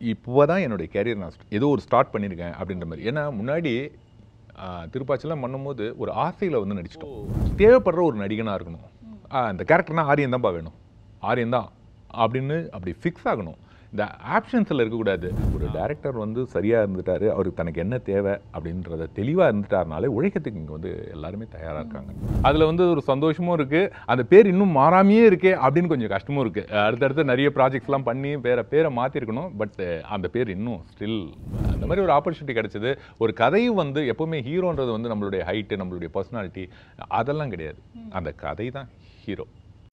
இப்போ தான் என்னுடைய கேரியர் நான் st- ஏதோ ஒரு ஸ்டார்ட் பண்ணியிருக்கேன் அப்படின்ற மாதிரி ஏன்னா முன்னாடி ஆ, திருப்பாச்சிலாம் பண்ணும்போது ஒரு ஆசையில் வந்து நடிச்சிட்டோம் தேவைப்படுற ஒரு நடிகனாக இருக்கணும் ஆ, இந்த கேரக்டர்னா ஆரியன் தான்ப்பா வேணும் ஆரியன் தான் அப்படின்னு அப்படி ஃபிக்ஸ் ஆகணும் இந்த ஆப்ஷன்ஸில் இருக்கக்கூடாது ஒரு டேரக்டர் வந்து சரியாக இருந்துட்டாரு அவருக்கு தனக்கு என்ன தேவை அப்படின்றத தெளிவாக இருந்துட்டாருனாலே உழைக்கிறதுக்கு இங்கே வந்து எல்லாருமே தயாராக இருக்காங்க அதில் வந்து ஒரு சந்தோஷமும் இருக்குது அந்த பேர் இன்னும் மாறாமையே இருக்கே அப்படின்னு கொஞ்சம் கஷ்டமும் இருக்குது அடுத்தடுத்து நிறைய ப்ராஜெக்ட்ஸ்லாம் பண்ணி பேரை பேரை மாற்றிருக்கணும் பட் அந்த பேர் இன்னும் ஸ்டில் அந்த மாதிரி ஒரு ஆப்பர்ச்சுனிட்டி கிடைச்சது ஒரு கதையும் வந்து எப்போவுமே ஹீரோன்றது வந்து நம்மளுடைய ஹைட்டு நம்மளுடைய பர்சனாலிட்டி அதெல்லாம் கிடையாது அந்த கதை தான் hero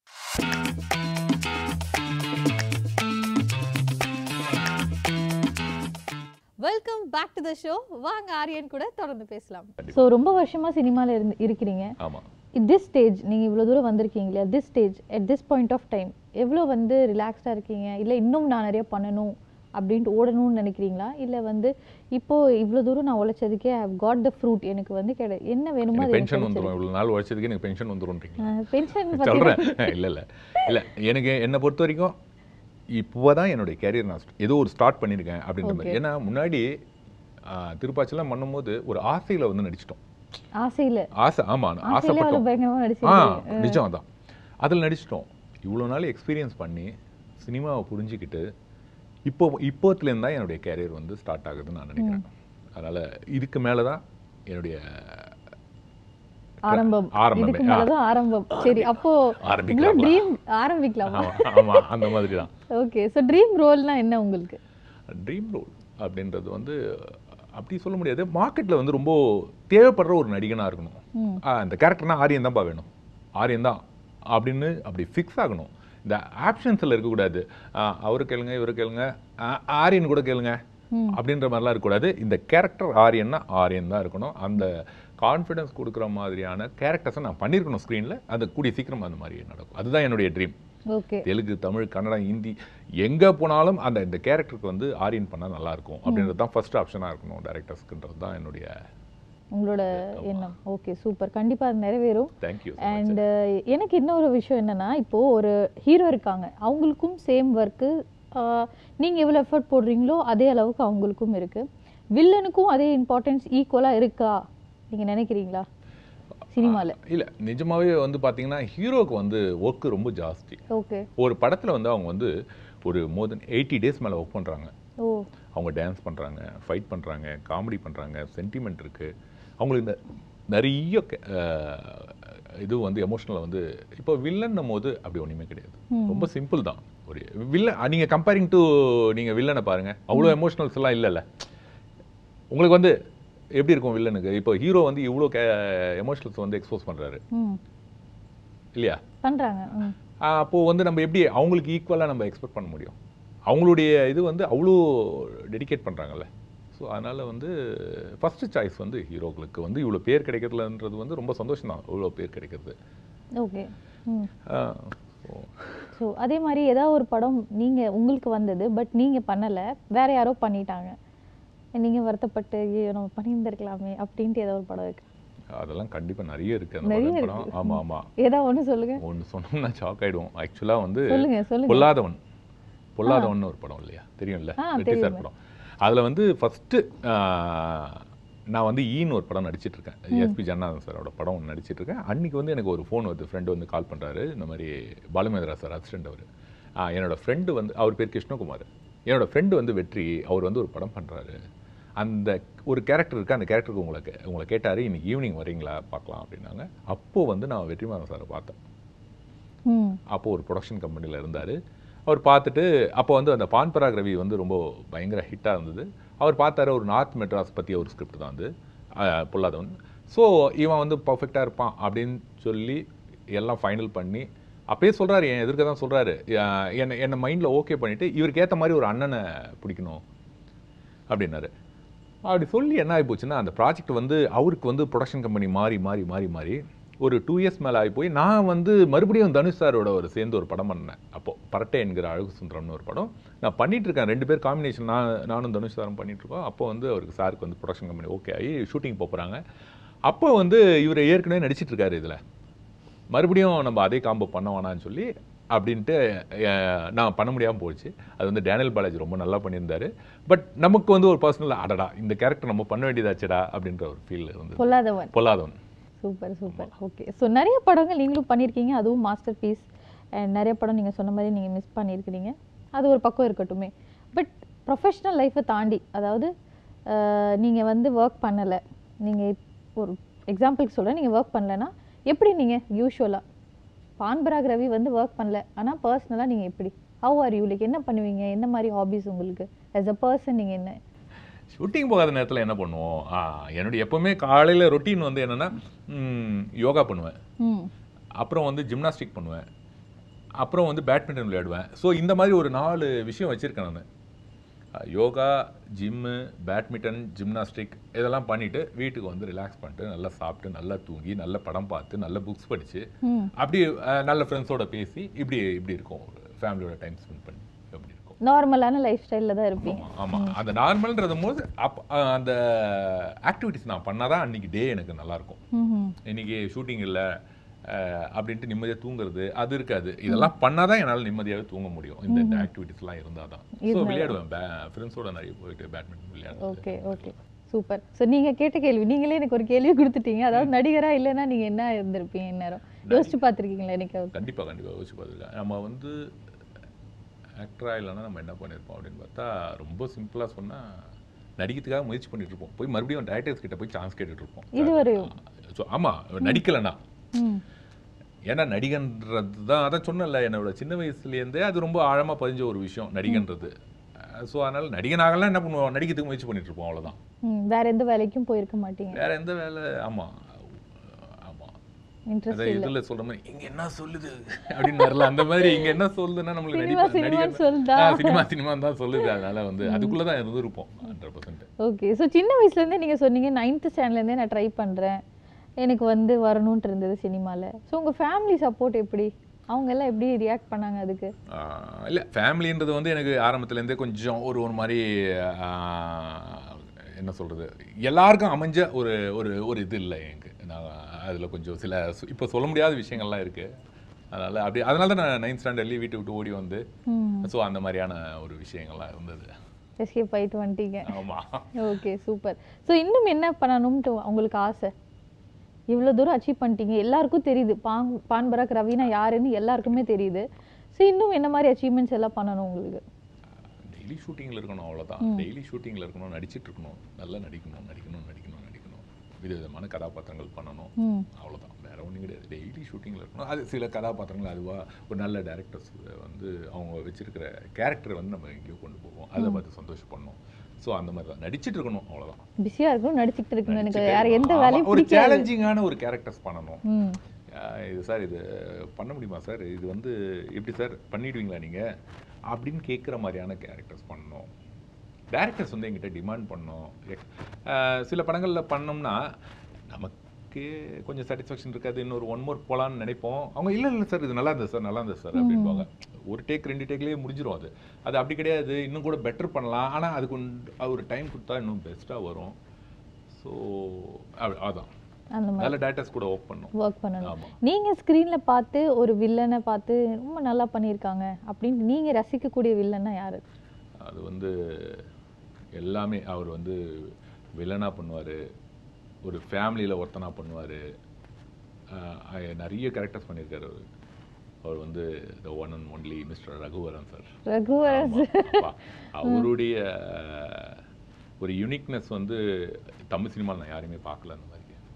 welcome back to the show வாங்க ஆரியன் கூட தொடர்ந்து பேசலாம் ஸோ ரொம்ப வருஷமா சினிமால இருந்து இருக்கிறீங்க ஆமாம் திஸ் ஸ்டேஜ் நீங்க இவ்வளவு தூரம் வந்திருக்கீங்க இல்லையா this stage at this point of time எவ்வளோ வந்து ரிலாக்ஸ்டாக இருக்கீங்க இல்லை இன்னும் நான் நிறைய பண்ணணும் அப்படின்ட்டு ஓடணும்னு நினைக்கிறீங்களா இல்லை வந்து இப்போ இவ்வளோ தூரம் நான் உழைச்சதுக்கே ஐ காட் த ஃப்ரூட் எனக்கு வந்து கிடை என்ன வேணுமோ எனக்கு பென்ஷன் வந்துடும் இவ்வளோ நாள் உழைச்சதுக்கு எனக்கு பென்ஷன் வந்துரும்ன்றீங்க பென்ஷன் சொல்கிறேன் இல்லை இல்லை இல்லை எனக்கு என்னை பொறுத்த வரைக்கும் இப்போ தான் என்னுடைய கேரியர் நான் st- ஏதோ ஒரு ஸ்டார்ட் பண்ணியிருக்கேன் அப்படின்ற மாதிரி ஏன்னா முன்னாடி ஆ, திருப்பாச்சிலாம் பண்ணும்போது ஒரு ஆசையில் வந்து நடிச்சிட்டோம் ஆசையில் ஆசை ஆமாம் ஆசையிலே அவ்வளோ ஆசைப்பட்டோம் பயங்கரமாக ஆ நடிச்சிருக்கீங்க நிஜம் அதான் அதில் நடிச்சிட்டோம் இவ்வளோ நாள் எக்ஸ்பீரியன்ஸ் பண்ணி சினிமாவை புரிஞ்சுக்கிட்டு இப்போ இப்போத்துலேருந்து தான் என்னுடைய கேரியர் வந்து ஸ்டார்ட் ஆகுதுன்னு நான் நினைக்கிறேன் அதனால் இதுக்கு மேலே தான் என்னுடைய ஆரம்பம் ஆரம்பமே. இதுக்கு மேலதான் ஆரம்பம் சரி அப்போ ஆரம்பிக்கலாமா? ட்ரீம் ஆரம்பிக்கலாமா ஆமாம் ஆமாம் அந்த மாதிரி தான் ஓகே ஸோ ட்ரீம் ரோல்னா என்ன உங்களுக்கு ட்ரீம் ரோல் அப்படின்றது வந்து அப்படி சொல்ல முடியாது மார்க்கெட்டில் வந்து ரொம்ப தேவைப்படுற ஒரு நடிகனாக இருக்கணும் ம். ஆ, இந்த கேரக்டர்னா ஆரியன் தான்ப்பா வேணும் ஆரியன் தான் அப்படின்னு அப்படி ஃபிக்ஸ் ஆகணும் இந்த ஆப்ஷன்ஸில் இருக்கக்கூடாது ஆ, அவரு கேளுங்க இவரு கேளுங்க ஆ, ஆரியன் கூட கேளுங்க அப்படின்ற மாதிரிலாம் இருக்கக்கூடாது இந்த கேரக்டர் ஆரியன்னா ஆரியன் தான் இருக்கணும் அந்த கான்ஃபிடன்ஸ் கொடுக்குற மாதிரியான கேரக்டர்ஸை நான் பண்ணியிருக்கணும் ஸ்க்ரீனில் அது கூடிய சீக்கிரம் அந்த மாதிரி நடக்கும் அதுதான் என்னுடைய ட்ரீம் ஓகே தெலுங்கு தமிழ் கன்னடம் ஹிந்தி எங்கே போனாலும் அந்த இந்த கேரக்டருக்கு வந்து ஆரியன் பண்ணால் நல்லா இருக்கும் அப்படின்றது தான் ஃபர்ஸ்ட் ஆப்ஷனாக இருக்கணும் டேரக்டர்ஸ்க்குன்றது தான் என்னுடைய உங்களோட எண்ணம் ஓகே சூப்பர் கண்டிப்பா அது நிறைவேறும் தேங்க்யூ அண்ட் எனக்கு இன்னொரு விஷயம் என்னன்னா இப்போ ஒரு ஹீரோ இருக்காங்க அவங்களுக்கும் சேம் ஒர்க்கு நீங்க எவ்வளவு எஃபர்ட் போடுறீங்களோ அதே அளவுக்கு அவங்களுக்கும் இருக்கு வில்லனுக்கும் அதே இம்பார்ட்டன்ஸ் ஈக்குவலா இருக்கா நீங்க நினைக்கிறீங்களா சினிமால இல்லை நிஜமாவே வந்து பார்த்தீங்கன்னா ஹீரோக்கு வந்து ஒர்க்கு ரொம்ப ஜாஸ்தி ஓகே ஒரு படத்தில் வந்து அவங்க வந்து ஒரு மோர் தென் எயிட்டி டேஸ் மேலே ஒர்க் பண்ணுறாங்க ஓ அவங்க டான்ஸ் பண்ணுறாங்க ஃபைட் பண்ணுறாங்க காமெடி பண்ணுறாங்க சென்டிமெண்ட் இருக்குது அவங்களுக்கு இந்த நிறைய க- அஹ், இது வந்து எமோஷனலில் வந்து இப்போ வில்லன்னும் போது அப்படி ஒன்றுமே கிடையாது ரொம்ப சிம்பிள் தான் ஒரு வில்லன் நீங்கள் கம்பேரிங் டு நீங்கள் வில்லனை பாருங்கள் அவ்வளோ எமோஷனல்ஸ் எல்லாம் இல்லைல்ல உங்களுக்கு வந்து எப்படி இருக்கும் வில்லனுக்கு இப்போ ஹீரோ வந்து இவ்வளோ கே எமோஷனல்ஸ் வந்து எக்ஸ்போஸ் பண்ணுறாரு ம் இல்லையா பண்றாங்க ம் அப்போது வந்து நம்ம எப்படி அவங்களுக்கு ஈக்குவலாக நம்ம எக்ஸ்பெக்ட் பண்ண முடியும் அவங்களுடைய இது வந்து அவ்வளோ டெடிகேட் பண்ணுறாங்கல்ல ஸோ அதனால் வந்து ஃபஸ்ட்டு சாய்ஸ் வந்து ஹீரோக்களுக்கு வந்து இவ்வளோ பேர் கிடைக்கிறதுலன்றது வந்து ரொம்ப சந்தோஷம் தான் இவ்வளோ பேர் கிடைக்கிறது ஓகே ம் ஆஹ் so, ஸோ அதே மாதிரி ஏதாவது ஒரு படம் நீங்க உங்களுக்கு வந்தது பட் நீங்க பண்ணல வேற யாரோ பண்ணிட்டாங்க நீங்க வருத்தப்பட்டு ஐயோ நம்ம பண்ணியிருந்திருக்கலாமே அப்படின்ட்டு ஏதோ ஒரு படம் இருக்கு அதெல்லாம் கண்டிப்பாக நிறைய இருக்குது அந்த நிறைய படம் படம் ஆமாம் ஆமாம் ஏதாவது ஒண்ணு சொல்லுங்க ஒன்று சொன்னோம்னா ஷாக் ஆகிடுவோம் ஆக்சுவலாக வந்து சொல்லுங்க சொல்லுங்க பொல்லாதவன் பொல்லாதவன் ஒரு படம் இல்லையா தெரியும்ல ஆ, வெற்றி சார் தெரியுமே. படம் அதில் வந்து ஃபஸ்ட்டு நான் வந்து ஈன்னு ஒரு படம் நடிச்சிட்டு இருக்கேன் எஸ்பி ஜன்னாதன் சாரோட படம் ஒன்று நடிச்சிட்டு இருக்கேன் அன்னைக்கு வந்து எனக்கு ஒரு ஃபோன் வந்து ஃப்ரெண்டு வந்து கால் பண்ணுறாரு இந்த மாதிரி பாலுமேந்திரா சார் அசிஸ்டன்ட் அவர் என்னோட ஃப்ரெண்டு வந்து அவர் பேர் கிருஷ்ணகுமார் என்னோட ஃப்ரெண்டு வந்து வெற்றி அவர் வந்து ஒரு படம் பண்ணுறாரு அந்த ஒரு கேரக்டர் இருக்குது அந்த கேரக்டருக்கு உங்களை கே- உங்களை கேட்டார் இன்னைக்கு ஈவினிங் வரீங்களா பார்க்கலாம் அப்படின்னாங்க அப்போது வந்து நான் வெற்றிமாறன் சாரை பார்த்தேன் ம் அப்போ ஒரு ப்ரொடக்ஷன் கம்பெனியில் இருந்தார் அவர் பார்த்துட்டு அப்போ வந்து அந்த பான்பராக் ரவி வந்து ரொம்ப பயங்கர ஹிட்டாக இருந்தது அவர் பார்த்தாரு ஒரு நார்த் மெட்ராஸ் பற்றிய ஒரு ஸ்கிரிப்ட் தான் வந்து அஹ், பொல்லாதவன் ஸோ இவன் வந்து பர்ஃபெக்டாக இருப்பான் அப்படின்னு சொல்லி எல்லாம் ஃபைனல் பண்ணி அப்பயே சொல்கிறாரு என் எதிர்க்க தான் சொல்கிறாரு என்னை என்னை மைண்டில் ஓகே பண்ணிவிட்டு இவருக்கு ஏற்ற மாதிரி ஒரு அண்ணனை பிடிக்கணும் அப்படின்னாரு அப்படி சொல்லி என்ன ஆகி போச்சுன்னா அந்த ப்ராஜெக்ட் வந்து அவருக்கு வந்து ப்ரொடக்ஷன் கம்பெனி மாறி மாறி மாறி மாறி ஒரு டூ இயர்ஸ் மேலே ஆகி போய் நான் வந்து மறுபடியும் தனுஷ் சாரோட ஒரு சேர்ந்து ஒரு படம் பண்ணேன் அப்போது பரட்டை என்கிற அழகு சுந்தரம்னு ஒரு படம் நான் பண்ணிட்டு இருக்கேன் ரெண்டு பேர் காம்பினேஷன் நான் நானும் தனுஷ் சாரும் பண்ணிட்டு இருக்கோம் அப்போ வந்து அவருக்கு சாருக்கு வந்து ப்ரொடக்ஷன் கம்பெனி ஓகே ஆகி ஷூட்டிங் போகிறாங்க அப்போ வந்து இவர் ஏற்கனவே நடிச்சிட்டு இருக்காரு இதில் மறுபடியும் நம்ம அதே காம்போ பண்ண வேணாம்னு சொல்லி அப்படின்ட்டு அஹ், நான் பண்ண முடியாமல் போச்சு அது வந்து டேனியல் பாலாஜி ரொம்ப நல்லா பண்ணியிருந்தாரு பட் நமக்கு வந்து ஒரு பர்சனல் அடடா இந்த கேரக்டர் நம்ம பண்ண வேண்டியதாச்சடா அப்படின்ற ஒரு ஃபீல் இருந்தது Polladhavan Polladhavan super super okay so நிறைய படங்கள் நீங்களும் பண்ணியிருக்கீங்க அதுவும் மாஸ்டர் பீஸ் அண்ட் நிறைய படம் நீங்கள் சொன்ன மாதிரி நீங்கள் மிஸ் பண்ணியிருக்கிறீங்க அது ஒரு பக்கம் இருக்கட்டுமே பட் ப்ரொஃபஷ்னல் லைஃப்பை தாண்டி அதாவது நீங்கள் வந்து ஒர்க் பண்ணலை நீங்கள் ஒரு எக்ஸாம்பிளுக்கு சொல்கிறேன் நீங்கள் ஒர்க் பண்ணலைன்னா எப்படி நீங்கள் யூஸ்வலாக பான்பராக் ரவி வந்து ஒர்க் பண்ணல ஆனால் பர்சனலாக நீங்கள் எப்படி ஹவ் ஆர் யூ லைக் என்ன பண்ணுவீங்க என்ன மாதிரி ஹாபிஸ் உங்களுக்கு as a பர்சன் நீங்கள் என்ன ஷூட்டிங் போகாத நேரத்தில் என்ன பண்ணுவோம் ஆ, என்னுடைய எப்பவுமே காலையில் ரொட்டீன் வந்து என்னன்னா ம், யோகா பண்ணுவேன் ம் அப்புறம் வந்து ஜிம்னாஸ்டிக் பண்ணுவேன் அப்புறம் வந்து பேட்மிண்டன் விளையாடுவேன் ஸோ இந்த மாதிரி ஒரு நாலு விஷயம் வச்சுருக்கேன் நான் யோகா ஜிம்மு பேட்மிண்டன் ஜிம்னாஸ்டிக் இதெல்லாம் பண்ணிவிட்டு வீட்டுக்கு வந்து ரிலாக்ஸ் பண்ணிட்டு நல்லா சாப்பிட்டு நல்லா தூங்கி நல்ல படம் பார்த்து நல்ல புக்ஸ் படித்து ம் அப்படி அஹ், நல்ல ஃப்ரெண்ட்ஸோட பேசி இப்படி இப்படி இருக்கும் ஒரு ஃபேமிலியோட டைம் ஸ்பெண்ட் பண்ணி அப்படி இருக்கும் நார்மலான லைஃப் ஸ்டைலில் தான் இருப்பீங்க ஆமா அந்த நார்மல்ன்றது போது அப் அஹ், அந்த ஆக்டிவிட்டிஸ் நான் பண்ணாதான் அன்னைக்கு டே எனக்கு நல்லா இருக்கும் ம் இன்னைக்கு ஷூட்டிங் இல்லை அப்படின்ட்டு நிம்மதியாக தூங்குறது அது இருக்காது இதெல்லாம் பண்ணாதான் என்னால் நிம்மதியாகவே தூங்க முடியும் இந்த இந்த ஆக்டிவிட்டிஸ்லாம் இருந்தால் தான் ஸோ விளையாடுவேன் ஃப்ரெண்ட்ஸோட நிறைய போயிட்டு பேட்மிண்டன் விளையாடுவேன் ஓகே ஓகே சூப்பர் ஸோ நீங்கள் கேட்ட கேள்வி நீங்களே எனக்கு ஒரு கேள்வி கொடுத்துட்டீங்க அதாவது நடிகரா இல்லைன்னா நீங்கள் என்ன இருந்திருப்பீங்க இந்நேரம் யோசிச்சு பார்த்துருக்கீங்களா எனக்கு கண்டிப்பாக கண்டிப்பாக யோசிச்சு பார்த்துருக்கேன் நம்ம வந்து ஆக்டராக இல்லைன்னா நம்ம என்ன பண்ணியிருப்போம் அப்படின்னு பார்த்தா ரொம்ப சிம்பிளாக சொன்னால் நடிக்கிறதுக்காக முயற்சி பண்ணிட்டு இருப்போம் போய் மறுபடியும் டேரக்டர்ஸ் கிட்ட போய் சான்ஸ் கேட்டுட்டு இருப்போம் இதுவரையும் ஸோ ஆமாம் நடிக்கலைன்னா ம் ஏன்னா நடிகன்றது தான் அதான் சொன்னல என்னோட சின்ன வயசுலேருந்தே அது ரொம்ப ஆழமாக பதிஞ்ச ஒரு விஷயம் நடிகன்றது ஸோ அதனால நடிகனாகலாம் என்ன பண்ணுவோம் நடிக்கிறதுக்கு முயற்சி பண்ணிட்டு இருப்போம் அவ்வளோதான் ம் வேற எந்த வேலைக்கும் போயிருக்க மாட்டீங்க வேற எந்த வேலை ஆமாம் ஆமாம் இன்ட்ரெஸ்ட் அதான் இதுல சொல்ற மாதிரி இங்க என்ன சொல்லுது அப்படின்னு வரல அந்த மாதிரி இங்க என்ன சொல்லுதுன்னா நம்மளுக்கு சினிமா, நடிப்பு சினிமா நடிகர் சொல்லுதா? சினிமா சினிமா தான் சொல்லுது அதனால வந்து அதுக்குள்ள தான் இருந்திருப்போம் ஹண்ட்ரட் பர்சன்ட் ஓகே ஸோ சின்ன வயசுலேருந்தே நீங்கள் சொன்னீங்க நைன்த்து ஸ்டாண்டர்ட்லேருந்தே நான் ட்ரை பண்ணுறேன் எனக்கு வந்து வரணுன்ட்டு இருந்தது சினிமாவில் ஸோ உங்கள் ஃபேமிலி சப்போர்ட் எப்படி அவங்க எல்லாம் எப்படி ரியாக்ட் பண்ணாங்க அதுக்கு இல்ல ஃபேமிலின்றது வந்து எனக்கு ஆரம்பத்துல இருந்தே கொஞ்சம் ஒரு ஒரு மாதிரி ஆஹ், என்ன சொல்றது எல்லாருக்கும் அமைஞ்ச ஒரு ஒரு ஒரு இது இல்லை எனக்கு நான் அதுல கொஞ்சம் சில சு- இப்போ சொல்ல முடியாத விஷயங்கள்லாம் இருக்கு அதனால அப்படி அதனால தான் நான் நைன்த் ஸ்டாண்டர்ட்லேயே வீட்டை விட்டு ஓடி வந்து ம் ஸோ அந்த மாதிரியான ஒரு விஷயங்கள்லாம் இருந்தது எஸ்கேப் ஆயிட்டு வந்துட்டீங்க ஆமா ஓகே சூப்பர் ஸோ இன்னும் என்ன பண்ணணும்ட்டு உங்களுக்கு ஆசை இவ்வளோ தூரம் அச்சீவ் பண்ணிட்டீங்க எல்லாருக்கும் தெரியுது பான் பான்பராக் ரவீனா யாருன்னு எல்லாருக்குமே தெரியுது ஸோ இன்னும் என்ன மாதிரி அச்சீவ்மெண்ட்ஸ் எல்லாம் பண்ணணும் உங்களுக்கு டெய்லி ஷூட்டிங்கில் இருக்கணும் அவ்வளோதான் டெய்லி ஷூட்டிங்கில் இருக்கணும் நடிச்சிட்டு இருக்கணும் நல்லா நடிக்கணும் நடிக்கணும் நடிக்கணும் நடிக்கணும் விதவிதமான கதாபாத்திரங்கள் பண்ணணும் ம் அவ்வளோதான் வேற ஒன்றும் கிடையாது டெய்லி ஷூட்டிங்கில் இருக்கணும் அது சில கதாபாத்திரங்கள் அதுவா ஒரு நல்ல டேரக்டர்ஸ் வந்து அவங்க வச்சிருக்கிற கேரக்டரை வந்து நம்ம எங்கேயோ கொண்டு போவோம் அதை பார்த்து சந்தோஷப்படணும் ஸோ அந்த மாதிரி தான் நடிச்சிட்டு இருக்கணும் அவ்வளோதான் பிஸியாக இருக்கணும் நடிச்சுக்கிட்டு இருக்கணும் எனக்கு நடிச்சிட்டே வேற எந்த இருக்கணும். வேலையும் ஆமா, ஒரு பிடிக்காது சேலஞ்சிங்கான ஒரு கேரக்டர்ஸ் பண்ணணும் ம் ஆஹ் இது சார் இது பண்ண முடியுமா சார் இது வந்து எப்படி சார் பண்ணிடுவீங்களா நீங்கள் அப்படின்னு கேட்குற மாதிரியான கேரக்டர்ஸ் பண்ணணும் டேரக்டர்ஸ் வந்து எங்கிட்ட டிமாண்ட் பண்ணணும் ஆஹ் சில படங்களில் பண்ணோம்னா நமக்கு கொஞ்சம் சாட்டிஸ்ஃபேக்ஷன் இருக்காது இன்னொரு ஒன் மோர் போகலான்னு நினைப்போம் அவங்க இல்லை இல்லை சார் இது நல்லா இருந்தது சார் நல்லா இருந்தது சார் அப்படின்பாங்க ஒரு டேக் ரெண்டு டேக்லேயே முடிஞ்சிரும் அது அது அப்படி கிடையாது இன்னும் கூட பெட்டர் பண்ணலாம் ஆனால் அதுக்கு உண்டு- அது ஒரு டைம் கொடுத்தா இன்னும் பெஸ்ட்டாக வரும் ஸோ அதான் அந்த மாதிரி நல்ல டேரக்டர்ஸ் கூட ஒர்க் பண்ணும் ஒர்க் பண்ணணும் ஆமா நீங்க ஸ்க்ரீன்ல பார்த்து ஒரு வில்லனை பார்த்து ரொம்ப நல்லா பண்ணியிருக்காங்க அப்படின்னு நீங்க ரசிக்கக்கூடிய வில்லன்னா யாரு அது வந்து எல்லாமே அவர் வந்து வில்லனா பண்ணுவார் ஒரு ஃபேமிலியில் ஒருத்தனா பண்ணுவார் நிறைய கேரக்டர்ஸ் பண்ணியிருக்காரு அவர் அவர் வந்து the one and only mister Raghuvaran sir Raghuvaran அவருடைய அஹ், ஒரு யூனிக்னஸ் வந்து தமிழ் சினிமாவில் நான் யாரையுமே பார்க்கல அந்த மாதிரி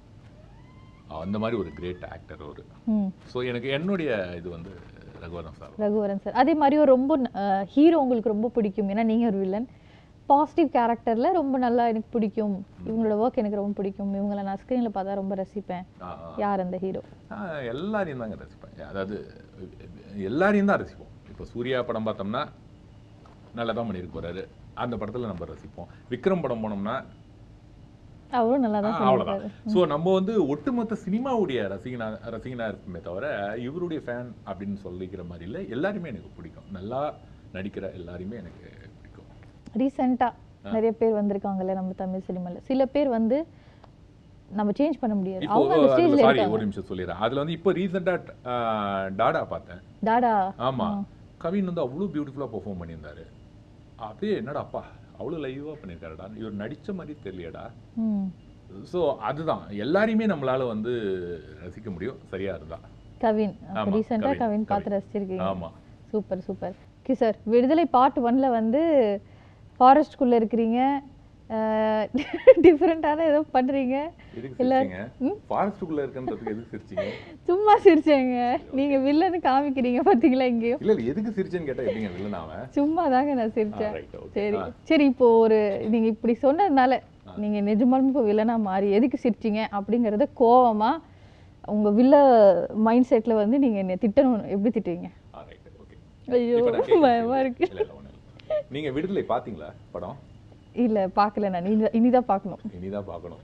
அந்த மாதிரி ஒரு கிரேட் ஆக்டர் அவர் ம் ஸோ எனக்கு என்னுடைய இது வந்து ரகுவரன் சார் ரகுவரன் சார் அதே மாதிரி ஒரு ரொம்ப ஹீரோ உங்களுக்கு ரொம்ப பிடிக்கும் ஏன்னா நீங்க ஒரு வில்லன் பாசிட்டிவ் கேரக்டர்ல ரொம்ப நல்லா எனக்கு பிடிக்கும் இவங்களோட ஒர்க் எனக்கு ரொம்ப பிடிக்கும் இவங்கள நான் ஸ்க்ரீன்ல பார்த்தா ரொம்ப ரசிப்பேன் ஆ ஆ யார் அந்த ஹீரோ நான் எல்லாரையும் தாங்க ரசிப்பேன் அதாவது எல்லாரையும் தான் ரசிப்போம் இப்போ சூர்யா படம் பார்த்தோம்னா நல்லா தான் பண்ணியிருக்க போறாரு அந்த படத்தில் நம்ம ரசிப்போம் விக்ரம் படம் போனோம்னா அவரும் நல்லா தான் ஆ, அவ்வளவுதான் சொல்லியிருக்காரு ஸோ நம்ம வந்து ஒட்டுமொத்த சினிமாவுடைய ரசிகனா ரசிகனா இருப்போமே தவிர இவருடைய ஃபேன் அப்படின்னு சொல்லிக்கிற மாதிரி இல்லை எல்லாருமே எனக்கு பிடிக்கும் நல்லா நடிக்கிற எல்லாரையுமே எனக்கு பிடிக்கும் ரீசெண்டாக நிறைய பேர் வந்திருக்காங்கல்ல நம்ம தமிழ் சினிமாவில் சில பேர் வந்து நம்ம சேஞ்ச் பண்ண முடியாது இப்போ அவங்க அந்த ஸ்டேஜ்ல சாரி இருக்காங்க ஒரு நிமிஷம் சொல்லிடுறேன் அதுல வந்து இப்போ ரீசெண்டா டாடா பார்த்தேன் டாடா ஆமா கவின் வந்து அவ்வளோ பியூட்டிஃபுல்லா பெர்ஃபார்ம் பண்ணியிருந்தாரு அப்படியே என்னடா அப்பா அவ்வளோ லைவா பண்ணியிருக்காருடா இவர் நடிச்ச மாதிரி தெரியலடா ம் ஸோ அதுதான் எல்லாரையுமே நம்மளால வந்து ரசிக்க முடியும் சரியா இருந்தா கவின் ஆமா, ரீசெண்டாக கவின், கவின் பார்த்து கவின். ரசிச்சிருக்கீங்க ஆமா super super okay sir Viduthalai part ஒன்ல வந்து ஃபாரஸ்ட்குள்ளே இருக்கிறீங்க டிஃப்ரெண்ட்டான ஏதோ பண்ணுறீங்க எதுக்கு இல்ல, சிரிச்சீங்க ஃபாரஸ்ட்டுக்குள்ள இருக்குன்றதுக்கு எதுக்கு சிரிச்சீங்க சும்மா சிரிச்சேங்க நீங்கள் வில்லன்னு காமிக்கிறீங்க பார்த்தீங்களா இங்கேயும் இல்ல இல்ல எதுக்கு சிரிச்சேன்னு கேட்டா எப்படிங்க வில்லன் அவன் சும்மா தாங்க நான் சிரிச்சேன் ரைட் ஓகே சரி சரி இப்போ ஒரு நீங்க இப்படி சொன்னதுனால நீங்க நிஜமாலுமே இப்போ வில்லனா மாறி எதுக்கு சிரிச்சீங்க அப்படிங்கறத கோவமா உங்க வில்ல மைண்ட் செட்ல வந்து நீங்க என்னை திட்டணும் எப்படி திட்டுவீங்க ரைட் ஓகே ஐயோ இப்ப நான் கேக்குறது பயமா இருக்கு இல்ல இல்ல ஒண்ணும் இல்ல நீங்க விடுதலை பாத்தீங்களா படம் இல்ல பார்க்கல நான் இனி இனிதான் பார்க்கணும் இனிதான் பார்க்கணும்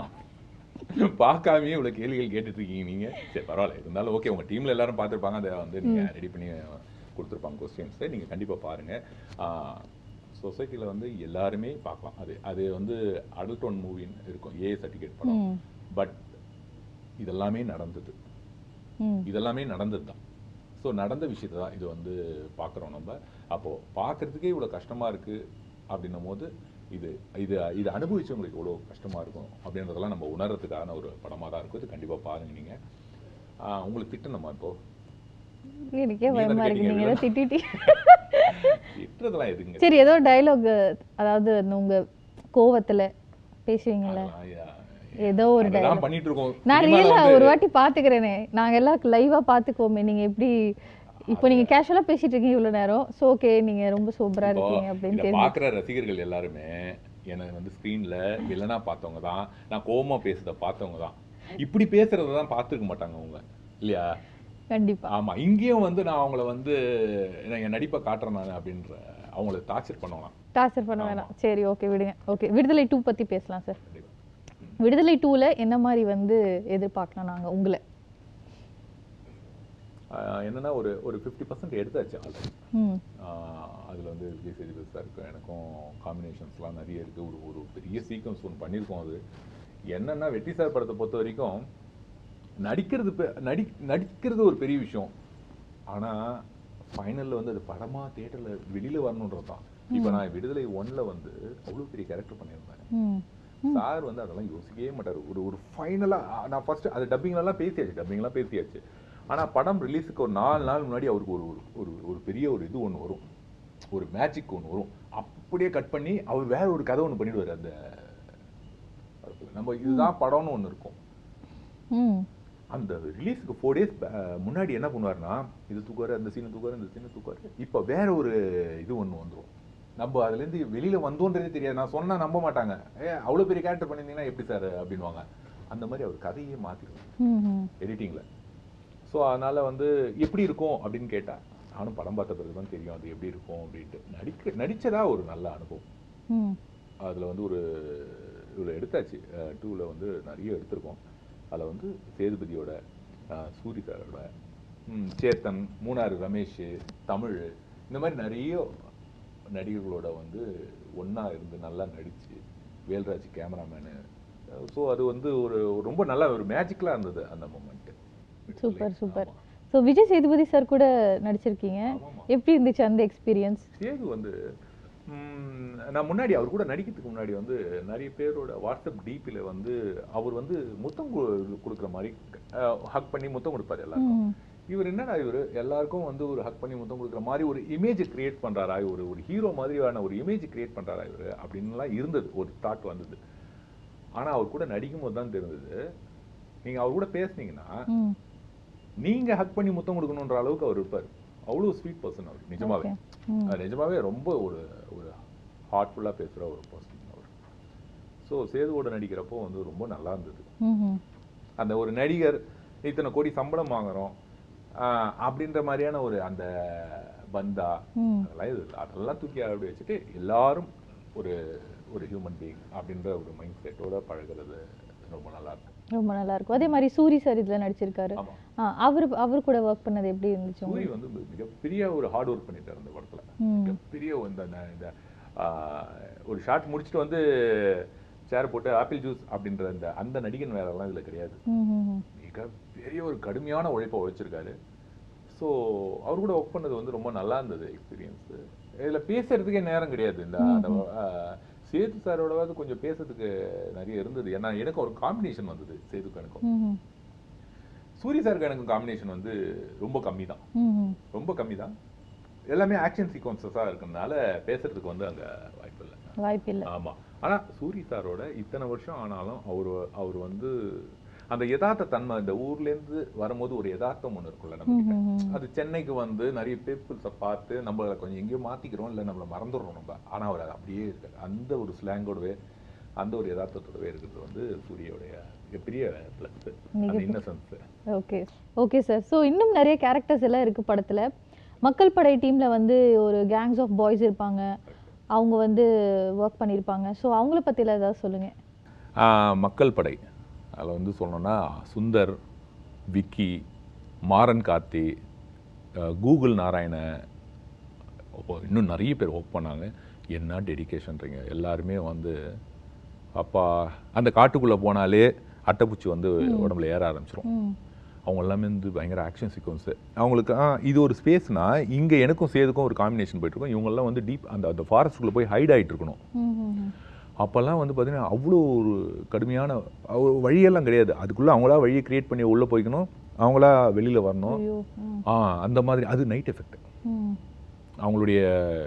பார்க்காமயே இவ்வளவு கேள்விகள் கேட்டுட்டு இருக்கீங்க நீங்க சரி பரவாயில்ல இருந்தாலும் ஓகே உங்க டீம்ல எல்லாரும் பார்த்திருப்பாங்க அதை வந்து நீங்க ரெடி பண்ணி கொடுத்துருப்பாங்க கொஸ்டின்ஸ் நீங்க கண்டிப்பா பாருங்க சொசைட்டில வந்து எல்லாருமே பார்க்கலாம் அது அது வந்து அடல்ட் ஒன் மூவின்னு இருக்கும் ஏ சர்டிஃபிகேட் படம் ம் பட் இதெல்லாமே நடந்தது ம் இதெல்லாமே நடந்தது தான் ஸோ நடந்த விஷயத்தை தான் இது வந்து பார்க்குறோம் நம்ம அப்போது பார்க்குறதுக்கே இவ்வளோ கஷ்டமாக இருக்குது அப்படின்னும் போது இது இது இது அனுபவிச்சவங்களுக்கு எவ்வளோ கஷ்டமாக இருக்கும் அப்படின்றதெல்லாம் நம்ம உணர்றதுக்கான ஒரு படமாக தான் இருக்கும் இது கண்டிப்பாக பாருங்க நீங்கள் உங்களுக்கு திட்டணுமா இப்போ எனக்கே நீ தானே பயமா இருக்கு கேட்டீங்க நீங்க ஏதோ திட்டிட்டி திட்டுறதெல்லாம் எதுங்க சரி ஏதோ டைலாக் அதாவது அந்த உங்க கோவத்துல பேசுவீங்கல்ல அதெல்லாம் யா- ஏதோ ஒரு அதெல்லாம் dialogue. பண்ணிட்டு இருக்கோம் நான் சினிமால ரியலா வந்து- ஒரு வாட்டி பாத்துக்கிறேனே நாங்க எல்லாம் லைவா பாத்துக்கோமே நீங்க எப்படி இப்போ நீங்க கேஷுவலா பேசிட்டு இருக்கீங்க இவ்வளவு நேரம் சோ ஓகே நீங்க ரொம்ப சூப்பரா இப்போ இருக்கீங்க அப்படின்னு இதை தெரிஞ்சு பார்க்குற ரசிகர்கள் எல்லாருமே என்னை வந்து ஸ்க்ரீன்ல வில்லனா பார்த்தவங்க தான் நான் கோவமா பேசுறத பார்த்தவங்க தான் இப்படி பேசுறத தான் பார்த்துருக்க மாட்டாங்க அவங்க இல்லையா கண்டிப்பா ஆமா இங்கேயும் வந்து நான் அவங்கள வந்து நான் என் நடிப்பை காட்டுறேன் நான் அப்படின்ற அவங்கள டார்ச்சர் பண்ணுவேன் டார்ச்சர் பண்ண வேணாம் சரி ஓகே விடுங்க ஓகே விடுதலை டூ பத்தி பேசலாம் சார் கண்டிப்பா. விடுதலை டூல என்ன மாதிரி வந்து எதிர்பார்க்கலாம் நாங்க உங்களை ஆஹ் என்னன்னா ஒரு ஒரு ஃபிஃப்டி பர்சன்ட் எடுத்தாச்சு ஆல்ரெடி ம் அதில் வந்து விஜய் சேதுபதி சார் இருக்கு எனக்கும் காம்பினேஷன்ஸ்லாம் நிறைய இருக்கு ஒரு ஒரு பெரிய சீக்வன்ஸ் ஒன்று பண்ணியிருக்கோம் அது என்னன்னா வெற்றி சார் படத்தை பொறுத்த வரைக்கும் நடிக்கிறது பெ- நடி நடிக்கிறது ஒரு பெரிய விஷயம் ஆனா ஃபைனல்ல வந்து அது படமா தியேட்டர்ல வெளியில வரணுன்றது தான் இப்போ நான் விடுதலை ஒன்ல வந்து அவ்வளோ பெரிய கேரக்டர் பண்ணியிருந்தேன் ம் சார் வந்து அதெல்லாம் யோசிக்கவே மாட்டார் ஒரு ஒரு ஃபைனலாக நான் ஃபர்ஸ்ட் அது டப்பிங்லாம் பேசியாச்சு டப்பிங்லாம் பேசியாச்சு ஆனா படம் ரிலீஸுக்கு ஒரு நாலு நாள் முன்னாடி அவருக்கு ஒரு ஒரு- ஒரு ஒரு பெரிய ஒரு இது ஒன்று வரும் ஒரு மேஜிக் ஒன்று வரும் அப்படியே கட் பண்ணி அவர் வேற ஒரு கதை ஒன்று பண்ணிடுவார் அந்த படத்துல. நம்ம இதுதான் படம்னு ஒன்று இருக்கும் ம் அந்த ரிலீஸுக்கு ஃபோர் டேஸ் முன்னாடி என்ன பண்ணுவாருன்னா இது தூக்குவாரு அந்த சீனை தூக்குவாரு இந்த சீனை தூக்குவாரு இப்போ வேற ஒரு இது ஒன்று வந்துரும் நம்ம அதுலேருந்து வெளியில வந்தோன்றதே தெரியாது நான் சொன்னா நம்ப மாட்டாங்க ஏ அவ்வளோ பெரிய கேரக்டர் பண்ணியிருந்தீங்கன்னா எப்படி சார் அப்படின்வாங்க அந்த மாதிரி அவர் கதையே மாற்றிடுவார் ம் ம் எடிட்டிங்ல ஸோ அதனால வந்து எப்படி இருக்கும் அப்படின்னு கேட்டா நானும் படம் பார்த்த பிறகு தான் தெரியும் அது எப்படி இருக்கும் அப்படின்ட்டு நடிக்க நடிச்சதா ஒரு நல்ல அனுபவம் ம் அதில் வந்து ஒரு இவ்வளோ எடுத்தாச்சு டூவில் வந்து நிறைய எடுத்திருக்கோம் அதில் வந்து சேதுபதியோட அஹ், சூரி சாரோட ம், சேத்தன் மூணாறு ரமேஷ் தமிழ் இந்த மாதிரி நிறைய நடிகர்களோட வந்து ஒண்ணா இருந்து நல்லா நடிச்சு வேல்ராஜ் கேமராமேனு ஸோ அது வந்து ஒரு ரொம்ப நல்லா ஒரு மேஜிக்கலாக இருந்தது அந்த moment super super so Vijay Sethupathi sir கூட நடிச்சிருக்கீங்க எப்படி இருந்துச்சு அந்த எக்ஸ்பீரியன்ஸ் சேது வந்து ம், நான் முன்னாடி அவர் கூட நடிக்கிறதுக்கு முன்னாடி வந்து நிறைய பேரோட வாட்ஸ்அப் டிபியில் வந்து அவர் வந்து முத்தம் கு- கொடுக்குற மாதிரி ஹக் பண்ணி முத்தம் கொடுப்பாரு எல்லாருக்கும் ம் இவர் என்னடா இவர் எல்லாருக்கும் வந்து ஒரு ஹக் பண்ணி முத்தம் கொடுக்குற மாதிரி ஒரு இமேஜ் கிரியேட் பண்றாரா ஒரு ஒரு ஹீரோ மாதிரியான ஒரு இமேஜ் கிரியேட் பண்றாரா இவர் அப்படின்லாம் இருந்தது ஒரு தாட் வந்தது ஆனா அவர் கூட நடிக்கும் போது தான் தெரிஞ்சது நீங்க அவர் கூட பேசுனீங்கன்னா ம் நீங்க ஹக் பண்ணி முத்தம் கொடுக்கணுன்ற அளவுக்கு அவர் இருப்பார் அவ்வளோ ஸ்வீட் பர்சன் அவர் நிஜமாவே Okay. ம். அது நிஜமாவே ரொம்ப ஒரு ஒரு ஹார்ட்ஃபுல்லா பேசுற ஒரு பர்சன் அவர் ஸோ சேதுவோட நடிக்கிறப்போ வந்து ரொம்ப நல்லா இருந்தது ம் ம் அந்த ஒரு நடிகர் இத்தனை கோடி சம்பளம் வாங்குறோம் ஆஹ் அப்படின்ற மாதிரியான ஒரு அந்த பந்தா ம் அதெல்லாம் இது இல்லை. அதெல்லாம் தூக்கி அப்படி வச்சுட்டு எல்லாரும் ஒரு ஒரு ஹியூமன் பீயிங் அப்படின்ற ஒரு மைண்ட் செட்டோட பழகுறது ரொம்ப நல்லா இருக்கும் ரொம்ப நல்லா இருக்கும் அதே மாதிரி சூரி சார் இதுல நடிச்சிருக்காரு ஆமா ஆ அவர் அவர் கூட ஒர்க் பண்ணது எப்படி இருந்துச்சு சூரி உங்களுக்கு வந்து மிகப்பெரிய ஒரு ஹார்ட் ஒர்க் பண்ணிட்டார் அந்த படத்துல ம் மிகப்பெரிய இந்த இந்த- இந்த ஆஹ், ஒரு ஷாட் முடிச்சுட்டு வந்து சேர் போட்டு ஆப்பிள் ஜூஸ் அப்படின்ற அந்த அந்த நடிகன் வேலைலாம் இதுல கிடையாது ம், ம், ம். மிக பெரிய ஒரு கடுமையான உழைப்பை வச்சிருக்காரு ஸோ அவர் கூட ஒர்க் பண்ணது வந்து ரொம்ப நல்லா இருந்தது எக்ஸ்பீரியன்ஸ் இதுல பேசுறதுக்கே நேரம் கிடையாது இந்த அந்த, ஆஹ், சேது சாரோடவாது கொஞ்சம் பேசுறதுக்கு நிறைய இருந்தது ஏன்னா எனக்கு ஒரு காம்பினேஷன் வந்தது சேதுக்கு எனக்கும் ம், ம். சூரிய சாருக்கு எனக்கு காம்பினேஷன் வந்து ரொம்ப கம்மி தான் ம், ம். ரொம்ப கம்மி தான் எல்லாமே ஆக்ஷன் சீக்வன்சஸாக இருக்கிறதுனால பேசுறதுக்கு வந்து அங்க வாய்ப்பு இல்லை வாய்ப்பில்லை ஆமா ஆனா சூரி சாரோட இத்தனை வருஷம் ஆனாலும் அவர் அவர் வந்து அந்த யதார்த்த தன்மை இந்த ஊர்ல இருந்து வரும்போது ஒரு யதார்த்தம் ஒண்ணு இருக்கும்ல நம்ம கிட்ட ம், ம். அது சென்னைக்கு வந்து நிறைய பீப்புள்ஸை பார்த்து நம்மள கொஞ்சம் எங்கேயோ மாத்திக்கிறோம் இல்ல நம்மள மறந்துடுறோம் நம்ம ஆனா அவர் அது அப்படியே இருக்காரு அந்த ஒரு ஸ்லாங்கோடவே அந்த ஒரு யதார்த்தத்தோடவே இருக்கிறது வந்து சூரியோடைய மிகப்பெரிய பிளஸ் அந்த மிகப்பெரிய- innocence okay okay sir so இன்னும் நிறைய கேரக்டர்ஸ் எல்லாம் இருக்கு படத்துல மக்கள் படை டீம்ல வந்து ஒரு கேங்ஸ் ஆஃப் பாய்ஸ் இருப்பாங்க அவங்க வந்து ஒர்க் பண்ணியிருப்பாங்க ஸோ அவங்கள பத்தில ஏதாவது சொல்லுங்க மக்கள் படை அதில் வந்து சொல்லணும்னா சுந்தர் விக்கி மாறன் கார்த்தி அஹ், கூகுள் நாராயண அப்போ இன்னும் நிறைய பேர் ஒர்க் பண்ணாங்க என்ன டெடிகேஷன்றீங்க எல்லாருமே வந்து அப்பா அந்த காட்டுக்குள்ளே போனாலே அட்டைப்பூச்சி வந்து உடம்புல ஏற ஆரம்பிச்சிரும் ம் அவங்க எல்லாமே வந்து பயங்கர ஆக்ஷன் சீக்வன்ஸு அவங்களுக்கு ஆ இது ஒரு ஸ்பேஸ்னா இங்கே எனக்கும் சேதுக்கும் ஒரு காம்பினேஷன் போயிட்டு இருக்கும் இவங்கெல்லாம் வந்து டீப் அந்த அந்த ஃபாரஸ்ட்டுக்குள்ளே போய் ஹைட் ஆகிட்டு இருக்கணும் ம், ம், ம். அப்போல்லாம் வந்து பார்த்தீங்கன்னா அவ்வளோ ஒரு கடுமையான அவ- வழியெல்லாம் கிடையாது அதுக்குள்ளே அவங்களா வழியை கிரியேட் பண்ணி உள்ளே போய்க்கணும் அவங்களா வெளியில் வரணும் ஐயோ ம், ஆ அந்த மாதிரி அது நைட் எஃபெக்ட் ம். அவங்களுடைய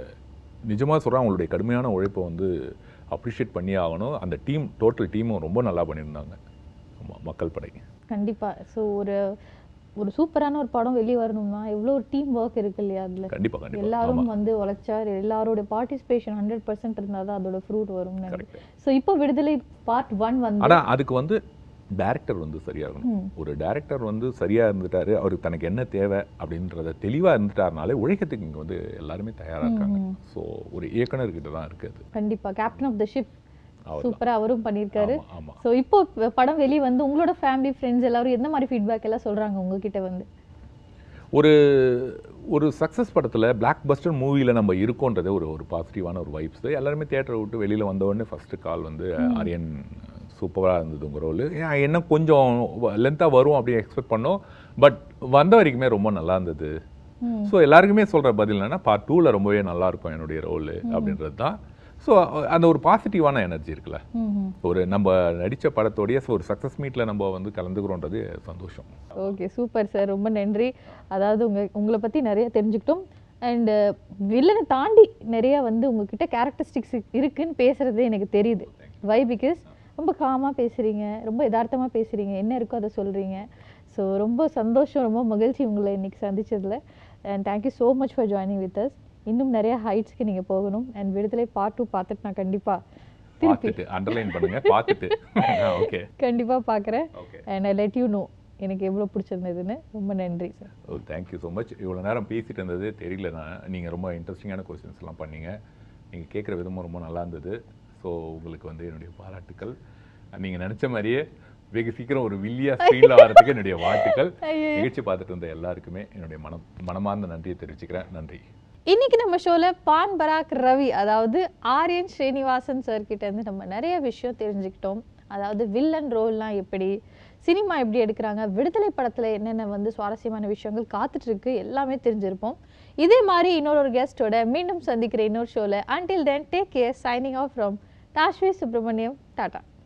நிஜமாக சொல்கிறேன் அவங்களுடைய கடுமையான உழைப்பை வந்து அப்ரிஷியேட் பண்ணி ஆகணும் அந்த டீம் டோட்டல் டீமும் ரொம்ப நல்லா பண்ணியிருந்தாங்க ஆமாம் மக்கள் படை கண்டிப்பா ஸோ ஒரு ஒரு சூப்பரான ஒரு படம் வெளியே வரணும்னா எவ்வளோ ஒரு டீம் ஒர்க் இருக்கு இல்லையா அதுல கண்டிப்பாக கண்டிப்பாக எல்லாரும் ஆமாம் வந்து உழைச்சா எல்லாரோட பார்ட்டிசிபேஷன் ஹண்ட்ரட் பர்சன்ட் இருந்தால் தான் அதோட ஃப்ரூட் வரும்னு கரெக்ட் ஸோ இப்போ விடுதலை பார்ட் ஒன் வந்து ஆனால் அதுக்கு வந்து டைரக்டர் வந்து சரியா இருக்கணும் ம். ஒரு டைரக்டர் வந்து சரியா இருந்துட்டாரு அவருக்கு தனக்கு என்ன தேவை அப்படின்றத தெளிவா இருந்துட்டாருனாலே உழைக்கிறதுக்கு இங்க வந்து எல்லாருமே தயாரா இருக்காங்க ஸோ ஒரு இயக்குனர்கிட்ட தான் இருக்கு அது கண்டிப்பா கேப்டன் ஆஃப் த ஷிப் அவர்தான். சூப்பரா அவரும் பண்ணியிருக்காரு ஆமா, ஆமா ஸோ இப்போ ப- படம் வெளியே வந்து உங்களோட ஃபேமிலி ஃப்ரெண்ட்ஸ் எல்லாரும் எந்த மாதிரி ஃபீட்பேக் எல்லாம் சொல்றாங்க உங்ககிட்ட வந்து ஒரு ஒரு சக்ஸஸ் படத்தில் பிளாக் பஸ்டர் மூவியில் நம்ம இருக்கோன்றதே ஒரு ஒரு பாசிட்டிவான ஒரு வைப்ஸ் எல்லாருமே தியேட்டரை விட்டு வெளியில் வந்த உடனே ஃபஸ்ட்டு கால் வந்து ஆரியன் சூப்பராக இருந்தது உங்கள் ரோல் என்ன கொஞ்சம் லென்த்தாக வரும் அப்படின்னு எக்ஸ்பெக்ட் பண்ணோம் பட் வந்த வரைக்குமே ரொம்ப நல்லா இருந்தது ம். ஸோ எல்லாருக்குமே சொல்கிற பதில் என்னன்னா பார்ட் டூவில் ரொம்பவே நல்லா இருக்கும் என்னுடைய ரோல் அப்படின்றது தான் ஸோ அந்த ஒரு பாசிட்டிவான எனர்ஜி இருக்குல்ல ம் ம் ஒரு நம்ம நடித்த படத்தோடைய ஒரு சக்ஸஸ் மீட்டில் நம்ம வந்து கலந்துக்கிறோன்றது சந்தோஷம் ஓகே சூப்பர் சார் ரொம்ப நன்றி அதாவது உங்க உங்களை பத்தி நிறைய தெரிஞ்சுக்கிட்டோம் அண்ட் வில்லனை தாண்டி நிறைய வந்து உங்ககிட்ட கேரக்டரிஸ்டிக்ஸ் இருக்குன்னு பேசுறது எனக்கு தெரியுது வை பிகாஸ் ரொம்ப காமாக பேசுறீங்க ரொம்ப யதார்த்தமா பேசுறீங்க என்ன இருக்கோ அதை சொல்றீங்க ஸோ ரொம்ப சந்தோஷம் ரொம்ப மகிழ்ச்சி உங்களை இன்னைக்கு சந்திச்சதுல and thank you so much for joining with us இன்னும் நிறைய ஹைட்ஸ்க்கு நீங்க போகணும் அண்ட் விடுதலை பார்ட் டூ பார்த்துட்டு நான் கண்டிப்பா திருப்பி பார்த்துட்டு அண்டர்லைன் பண்ணுங்க பார்த்துட்டு ஓகே கண்டிப்பா பார்க்குறேன் okay and I let you know எனக்கு எவ்வளோ பிடிச்சிருந்ததுன்னு ரொம்ப நன்றி sir oh thank you so much இவ்வளோ நேரம் பேசிட்டு இருந்தது தெரியல நான் நீங்கள் ரொம்ப இன்ட்ரெஸ்டிங்கான கொஸ்டின்ஸ் எல்லாம் பண்ணீங்க நீங்கள் கேட்குற விதமும் ரொம்ப நல்லா இருந்தது ஸோ உங்களுக்கு வந்து என்னுடைய பாராட்டுக்கள் நீங்கள் நினச்ச மாதிரியே வெகு சீக்கிரம் ஒரு வில்லியா ஸ்க்ரீனில் வரதுக்கு என்னுடைய வாழ்த்துக்கள் ஐயோ. நிகழ்ச்சி பார்த்துட்டு இருந்த எல்லாருக்குமே என்னுடைய மனம் மனமார்ந்த நன்றியை தெரிவிச்சுக்கிறேன் நன்றி இன்னைக்கு நம்ம ஷோல பான் பராக் ரவி அதாவது ஆரியன் ஸ்ரீனிவாசன் சார் கிட்ட இருந்து நம்ம நிறைய விஷயம் தெரிஞ்சுக்கிட்டோம் அதாவது வில்லன் ரோல்லாம் எப்படி சினிமா எப்படி எடுக்கிறாங்க விடுதலை படத்துல என்னென்ன வந்து சுவாரஸ்யமான விஷயங்கள் காத்துட்டு இருக்கு எல்லாமே தெரிஞ்சிருப்போம் இதே மாதிரி இன்னொரு ஒரு கெஸ்டோட மீண்டும் சந்திக்கிற இன்னொரு ஷோல until then take care signing off from Tashvi Subramaniam Tata